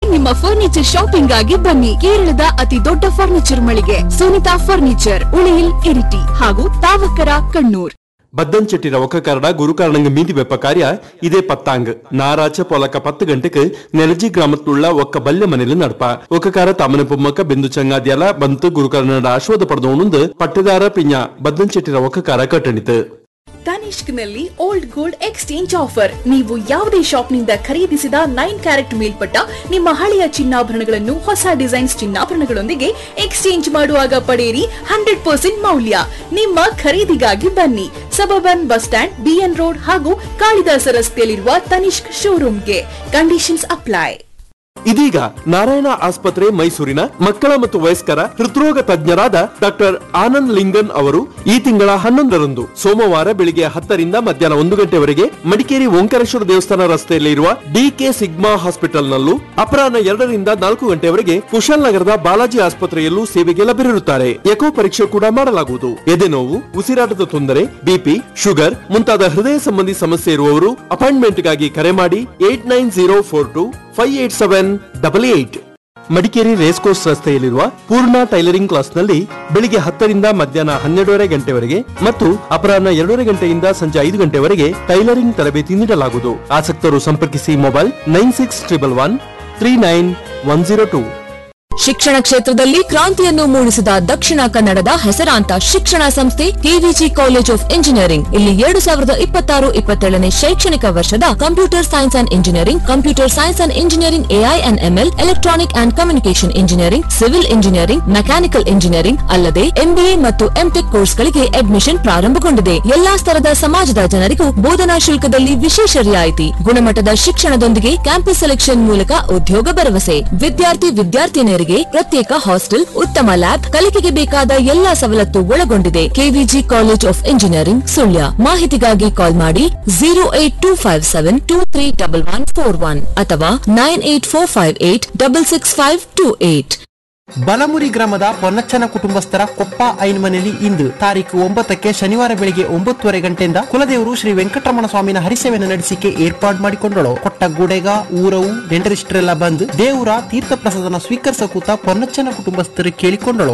ನಿಮ್ಮ furniture shopping ಆಗಿ ಬನ್ನಿ ಕೇರಳದ ಅತಿ ದೊಡ್ಡ ಫರ್ನಿಚರ್ ಮಳಿಗೆ ಸುನಿತಾ ಫರ್ನಿಚರ್ ಉಳಿಯಿಲ್ ಇರಿಟಿ ಹಾಗೂ ತಾವಕರ ಕಣ್ಣೂರ್ బద్దంచెట్టి రవకకరడ గురుకారణంగా మీది వెప్ప కార్య ఇదే పత్తాంగ్ నారాచ పొలక పత్తు గంటకు నెలజి గ్రామత్తుள்ள ఒక్క బల్య ಮನೆಯಲ್ಲಿ ನಡಪ ಒಕ್ಕಕಾರ ತಮ್ಮನ ಬೊಮ್ಮಕ್ಕ ಬಿಂದು ಚಂಗಾದ್ಯಲ ಬಂತು ಗುರುಕರ್ಣದ ಆಶ್ವಾದ ಪಡೆದವನುಂದು ಪಟ್ಟೆದಾರ ಪಿಂಜ ಬದ್ದಂಚೆಟ್ಟಿರ ಒಕ್ಕಕಾರ ಕಟ್ಟಣಿತು ತನಿಷ್ಕ್ನಲ್ಲಿ ಓಲ್ಡ್ ಗೋಲ್ಡ್ ಎಕ್ಸ್ಚೇಂಜ್ ಆಫರ್ ನೀವು ಯಾವುದೇ ಶಾಪ್ನಿಂದ ಖರೀದಿಸಿದ ನೈನ್ ಕ್ಯಾರೆಟ್ ಮೇಲ್ಪಟ್ಟ ನಿಮ್ಮ ಹಳೆಯ ಚಿನ್ನಾಭರಣಗಳನ್ನು ಹೊಸ ಡಿಸೈನ್ಸ್ ಚಿನ್ನಾಭರಣಗಳೊಂದಿಗೆ ಎಕ್ಸ್ಚೇಂಜ್ ಮಾಡುವಾಗ ಪಡೆಯಿರಿ ಹಂಡ್ರೆಡ್ ಪರ್ಸೆಂಟ್ ಮೌಲ್ಯ ನಿಮ್ಮ ಖರೀದಿಗಾಗಿ ಬನ್ನಿ suburban bus stand BN road ಹಾಗೂ ಕಾಳಿದಾಸ ರಸ್ತೆಯಲ್ಲಿರುವ ತನಿಷ್ಕ್ ಶೋರೂಮ್ಗೆ ಕಂಡೀಷನ್ಸ್ ಅಪ್ಲೈ ಇದೀಗ ನಾರಾಯಣ ಆಸ್ಪತ್ರೆ ಮೈಸೂರಿನ ಮಕ್ಕಳ ಮತ್ತು ವಯಸ್ಕರ ಹೃದ್ರೋಗ ತಜ್ಞರಾದ ಡಾಕ್ಟರ್ ಆನಂದ್ ಲಿಂಗನ್ ಅವರು ಈ ತಿಂಗಳ ಹನ್ನೊಂದರಂದು ಸೋಮವಾರ ಬೆಳಿಗ್ಗೆ ಹತ್ತರಿಂದ ಮಧ್ಯಾಹ್ನ ಒಂದು ಗಂಟೆವರೆಗೆ ಮಡಿಕೇರಿ ಓಂಕಾರೇಶ್ವರ ದೇವಸ್ಥಾನ ರಸ್ತೆಯಲ್ಲಿ ಇರುವ ಡಿಕೆ ಸಿಗ್ಮಾ ಹಾಸ್ಪಿಟಲ್ನಲ್ಲೂ ಅಪರಾಹ್ನ ಎರಡರಿಂದ ನಾಲ್ಕು ಗಂಟೆವರೆಗೆ ಕುಶಾಲನಗರದ ಬಾಲಾಜಿ ಆಸ್ಪತ್ರೆಯಲ್ಲೂ ಸೇವೆಗೆ ಲಭ್ಯರಿರುತ್ತಾರೆ ಎಕೋ ಪರೀಕ್ಷೆ ಕೂಡ ಮಾಡಲಾಗುವುದು ಎದೆನೋವು ಉಸಿರಾಟದ ತೊಂದರೆ ಬಿಪಿ ಶುಗರ್ ಮುಂತಾದ ಹೃದಯ ಸಂಬಂಧಿ ಸಮಸ್ಯೆ ಇರುವವರು ಅಪಾಯಿಂಟ್ಮೆಂಟ್ಗಾಗಿ ಕರೆ ಮಾಡಿ eight nine zero four two five eight seven double eight Madikeri race course ರಸ್ತೆಯಲ್ಲಿರುವ ಪೂರ್ಣ ಟೈಲರಿಂಗ್ ಕ್ಲಾಸ್ನಲ್ಲಿ ಬೆಳಿಗ್ಗೆ ಹತ್ತರಿಂದ ಮಧ್ಯಾಹ್ನ ಹನ್ನೆರಡೂವರೆ ಗಂಟೆವರೆಗೆ ಮತ್ತು ಅಪರಾಹ್ನ ಎರಡೂವರೆ ಗಂಟೆಯಿಂದ ಸಂಜೆ ಐದು ಗಂಟೆವರೆಗೆ ಟೈಲರಿಂಗ್ ತರಬೇತಿ ನೀಡಲಾಗುವುದು ಆಸಕ್ತರು ಸಂಪರ್ಕಿಸಿ mobile nine six triple one three nine one zero two ಶಿಕ್ಷಣ ಕ್ಷೇತ್ರದಲ್ಲಿ ಕ್ರಾಂತಿಯನ್ನು ಮೂಡಿಸಿದ ದಕ್ಷಿಣ ಕನ್ನಡದ ಹೆಸರಾಂತ ಶಿಕ್ಷಣ ಸಂಸ್ಥೆ ಕೆವಿಜಿ ಕಾಲೇಜ್ ಆಫ್ ಇಂಜಿನಿಯರಿಂಗ್ ಇಲ್ಲಿ ಎರಡು ಸಾವಿರದ ಇಪ್ಪತ್ತಾರು ಇಪ್ಪತ್ತೇಳನೇ ಶೈಕ್ಷಣಿಕ ವರ್ಷದ computer science and engineering computer science and engineering AI and ML electronic and communication engineering civil engineering mechanical engineering ಅಲ್ಲದೆ ಎಂಬಿಎ ಮತ್ತು ಎಂಟೆಕ್ ಕೋರ್ಸ್ಗಳಿಗೆ ಅಡ್ಮಿಷನ್ ಪ್ರಾರಂಭಗೊಂಡಿದೆ ಎಲ್ಲಾ ಸ್ತರದ ಸಮಾಜದ ಜನರಿಗೂ ಬೋಧನಾ ಶುಲ್ಕದಲ್ಲಿ ವಿಶೇಷ ರಿಯಾಯಿತಿ ಗುಣಮಟ್ಟದ ಶಿಕ್ಷಣದೊಂದಿಗೆ ಕ್ಯಾಂಪಸ್ ಸೆಲೆಕ್ಷನ್ ಮೂಲಕ ಉದ್ಯೋಗ ಭರವಸೆ ವಿದ್ಯಾರ್ಥಿ ವಿದ್ಯಾರ್ಥಿನಿಯರಿಗೆ ಪ್ರತ್ಯೇಕ ಹಾಸ್ಟೆಲ್ ಉತ್ತಮ ಲ್ಯಾಬ್ ಕಲಿಕೆಗೆ ಬೇಕಾದ ಎಲ್ಲಾ ಸವಲತ್ತು ಒಳಗೊಂಡಿದೆ KVG college of engineering Sullia ಮಾಹಿತಿಗಾಗಿ ಕಾಲ್ ಮಾಡಿ zero eight two five seven two three double one four one ಅಥವಾ nine eight four five eight double six five two eight Balamuri ಗ್ರಾಮದ ಪೊನ್ನಚ್ಚನ ಕುಟುಂಬಸ್ಥರ ಕೊಪ್ಪ ಐನ್ಮನೆಯಲ್ಲಿ ಇಂದು ತಾರೀಕು ಒಂಬತ್ತಕ್ಕೆ ಶನಿವಾರ ಬೆಳಿಗ್ಗೆ ಒಂಬತ್ತುವರೆ ಗಂಟೆಯಿಂದ ಕುಲದೇವರು ಶ್ರೀ ವೆಂಕಟರಮಣ ಸ್ವಾಮಿನ ಹರಿಸೇವೆನ ನಡೆಸಿಕೆ ಏರ್ಪಾಡು ಮಾಡಿಕೊಂಡಳು ಕೊಟ್ಟ ಗುಡೆಗ ಊರವು ನೆಂಟರಿಷ್ಟರೆಲ್ಲ ಬಂದು ದೇವರ ತೀರ್ಥ ಪ್ರಸಾದನ ಸ್ವೀಕರಿಸಕೂತ ಪೊನ್ನಚ್ಚನ ಕುಟುಂಬಸ್ಥರು ಕೇಳಿಕೊಂಡಳು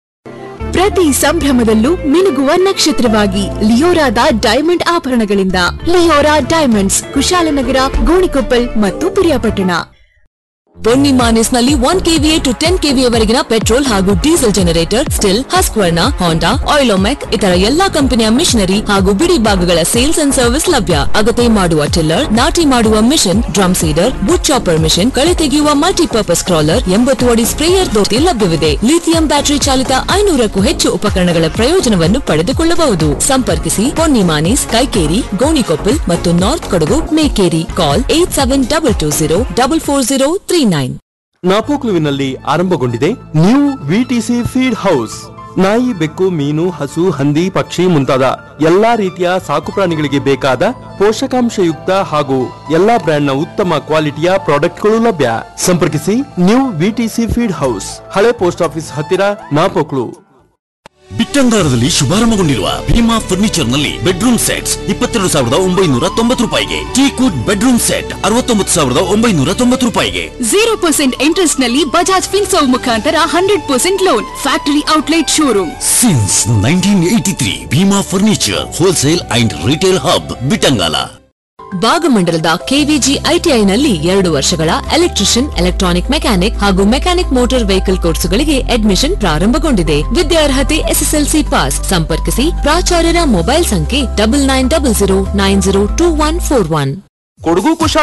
ಪ್ರತಿ ಸಂಭ್ರಮದಲ್ಲೂ ಮಿನುಗುವ ನಕ್ಷತ್ರವಾಗಿ ಲಿಯೋರಾದ ಡೈಮಂಡ್ ಆಭರಣಗಳಿಂದ ಲಿಯೋರಾ ಡೈಮಂಡ್ಸ್ ಕುಶಾಲನಗರ ಗೋಣಿಕೊಪ್ಪಲ್ ಮತ್ತು ಪಿರಿಯಾಪಟ್ಟಣ ಬೊನ್ನಿ ಮಾನಿಸ್ನಲ್ಲಿ one KVA to ten KVA ವರೆಗಿನ ಪೆಟ್ರೋಲ್ ಹಾಗೂ diesel generator Stihl Husqvarna Honda Oleomac ಇತರ ಎಲ್ಲಾ ಕಂಪನಿಯ ಮಿಷನರಿ ಹಾಗೂ ಬಿಡಿ ಭಾಗಗಳ ಸೇಲ್ಸ್ ಅಂಡ್ ಸರ್ವಿಸ್ ಲಭ್ಯ ಅಗತ್ಯ ಮಾಡುವ ಟಿಲ್ಲರ್ ನಾಟಿ ಮಾಡುವ ಮಿಷನ್ ಡ್ರಮ್ ಸೀಡರ್ ಬುಟ್ ಚಾಪರ್ ಮಿಷನ್ ಕಳೆ ತೆಗೆಯುವ ಮಲ್ಟಿಪರ್ಪಸ್ ಕ್ರಾಲರ್ ಎಂಬತ್ತು ಅಡಿ ಸ್ಪ್ರೇಯರ್ ದೋತಿ ಲಭ್ಯವಿದೆ ಲಿಥಿಯಂ ಬ್ಯಾಟರಿ ಚಾಲಿತ ಐನೂರಕ್ಕೂ ಹೆಚ್ಚು ಉಪಕರಣಗಳ ಪ್ರಯೋಜನವನ್ನು ಪಡೆದುಕೊಳ್ಳಬಹುದು ಸಂಪರ್ಕಿಸಿ ಪೊನ್ನಿ ಮಾನೀಸ್ ಕೈಕೇರಿ ಗೋಣಿಕೊಪ್ಪಲ್ ಮತ್ತು north Kodagu Mekeri call eight seven double two zero double four zero three nine ನಾಪೋಕ್ಲುವಿನಲ್ಲಿ ಆರಂಭಗೊಂಡಿದೆ ನ್ಯೂ ವಿಟಿಸಿ ಫೀಡ್ ಹೌಸ್ ನಾಯಿ ಬೆಕ್ಕು ಮೀನು ಹಸು ಹಂದಿ ಪಕ್ಷಿ ಮುಂತಾದ ಎಲ್ಲಾ ರೀತಿಯ ಸಾಕು ಪ್ರಾಣಿಗಳಿಗೆ ಬೇಕಾದ ಪೋಷಕಾಂಶಯುಕ್ತ ಹಾಗೂ ಎಲ್ಲಾ ಬ್ರ್ಯಾಂಡ್ನ ಉತ್ತಮ ಕ್ವಾಲಿಟಿಯ ಪ್ರಾಡಕ್ಟ್ಗಳು ಲಭ್ಯ ಸಂಪರ್ಕಿಸಿ ನ್ಯೂ ವಿಟಿಸಿ ಫೀಡ್ ಹೌಸ್ ಹಳೆ ಪೋಸ್ಟ್ ಆಫೀಸ್ ಹತ್ತಿರ ನಾಪೋಕ್ಲು ಬಿಟ್ಟಂಗಾರದಲ್ಲಿ ಶುಭಾರಂಭಗೊಂಡಿರುವ ಭೀಮಾ ಫರ್ನಿಚರ್ ನಲ್ಲಿ ಬೆಡ್ರೂಮ್ ಸೆಟ್ಸ್ ಇಪ್ಪತ್ತೆರಡು ಸಾವಿರದ ಒಂಬೈನೂರ ತೊಂಬತ್ತು ರೂಪಾಯಿಗೆ ಟೀಕುಡ್ ಬೆಡ್ರೂಮ್ ಸೆಟ್ ಅರವತ್ತೊಂಬತ್ತು ಸಾವಿರದ ಒಂಬೈನೂರ ತೊಂಬತ್ತು ರೂಪಾಯಿಗೆ ಜೀರೋ ಪರ್ಸೆಂಟ್ ಇಂಟ್ರೆಸ್ಟ್ ನಲ್ಲಿ ಬಜಾಜ್ ಫಿನ್ಸರ್ವ್ ಮುಖಾಂತರ hundred percent loan factory outlet showroom since nineteen eighty three Bhima furniture wholesale and retail hub Bittangala ಭಾಗಮಂಡಲದ ಕೆವಿಜಿ ಐಟಿಐನಲ್ಲಿ ಎರಡು ವರ್ಷಗಳ ಎಲೆಕ್ಟ್ರಿಷಿಯನ್ ಎಲೆಕ್ಟ್ರಾನಿಕ್ ಮೆಕ್ಯಾನಿಕ್ ಹಾಗೂ ಮೆಕ್ಯಾನಿಕ್ ಮೋಟಾರ್ ವೆಹಿಕಲ್ ಕೋರ್ಸುಗಳಿಗೆ ಅಡ್ಮಿಷನ್ ಪ್ರಾರಂಭಗೊಂಡಿದೆ ವಿದ್ಯಾರ್ಹತೆ ಎಸ್ಎಸ್ಎಲ್ಸಿ ಪಾಸ್ ಸಂಪರ್ಕಿಸಿ ಪ್ರಾಚಾರ್ಯರ ಮೊಬೈಲ್ ಸಂಖ್ಯೆ double nine double zero nine zero two one four one Kodagu Kusha